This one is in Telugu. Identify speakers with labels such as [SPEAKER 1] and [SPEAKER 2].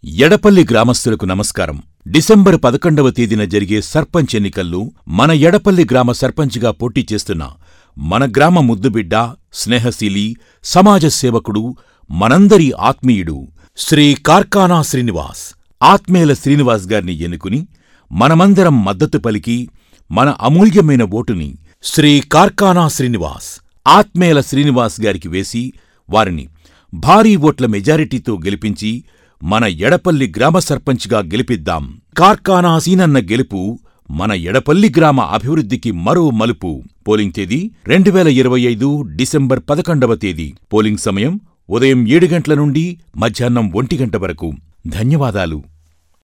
[SPEAKER 1] ఎడపల్లి గ్రామస్తులకు నమస్కారం డిసెంబర్ పదకొండవ తేదీన జరిగే సర్పంచ్ ఎన్నికల్లో మన ఎడపల్లి గ్రామ సర్పంచ్గా పోటీ చేస్తున్న మన గ్రామ ముద్దుబిడ్డ స్నేహశీలి సమాజ సేవకుడు మనందరి ఆత్మీయుడు శ్రీ కార్కానా శ్రీనివాస్ ఆత్మేల శ్రీనివాస్ గారిని ఎన్నుకుని మనమందరం మద్దతు పలికి మన అమూల్యమైన ఓటుని శ్రీ కార్కానా శ్రీనివాస్ ఆత్మేల శ్రీనివాస్ గారికి వేసి వారిని భారీ ఓట్ల మెజారిటీతో గెలిపించి మన ఎడపల్లి గ్రామ సర్పంచ్గా గెలిపిద్దాం కార్కానా సీనన్న గెలుపు మన ఎడపల్లి గ్రామ అభివృద్ధికి మరో మలుపు పోలింగ్ తేదీ రెండు వేల ఇరవై ఐదు డిసెంబర్ పదకొండవ తేదీ పోలింగ్ సమయం ఉదయం ఏడు గంటల నుండి మధ్యాహ్నం ఒంటి గంట వరకు ధన్యవాదాలు